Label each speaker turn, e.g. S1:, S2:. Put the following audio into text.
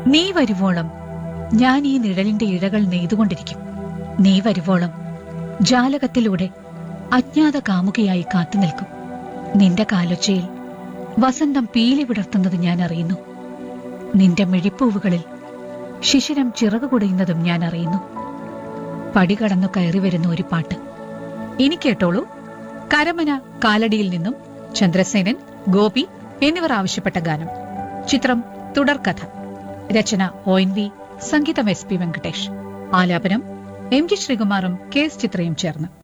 S1: നീ വരുവോളം ഞാൻ ഈ നിഴലിന്റെ ഇഴകൾ നെയ്തുകൊണ്ടിരിക്കും നീ വരുവോളം ജാലകത്തിലൂടെ അജ്ഞാത കാമുകയായി കാത്തുനിൽക്കും നിന്റെ കാലൊച്ചയിൽ വസന്തം പീലി വിടർത്തുന്നത് ഞാൻ അറിയുന്നു നിന്റെ മിഴിപ്പൂവുകളിൽ ശിശിരം ചിറകു കുടയുന്നതും ഞാൻ അറിയുന്നു പടി കടന്നു കയറി വരുന്ന ഒരു പാട്ട് ഇനി കേട്ടോളൂ കരമന കാലടിയിൽ നിന്നും ചന്ദ്രസേനൻ ഗോപി എന്നിവർ ആവശ്യപ്പെട്ട ഗാനം ചിത്രം തുടർക്കഥ രചന ഒ എൻ വി സംഗീതം എസ് പി വെങ്കടേഷ് ആലാപനം എം ജി ശ്രീകുമാറും കെ എസ് ചിത്രയും ചേർന്ന്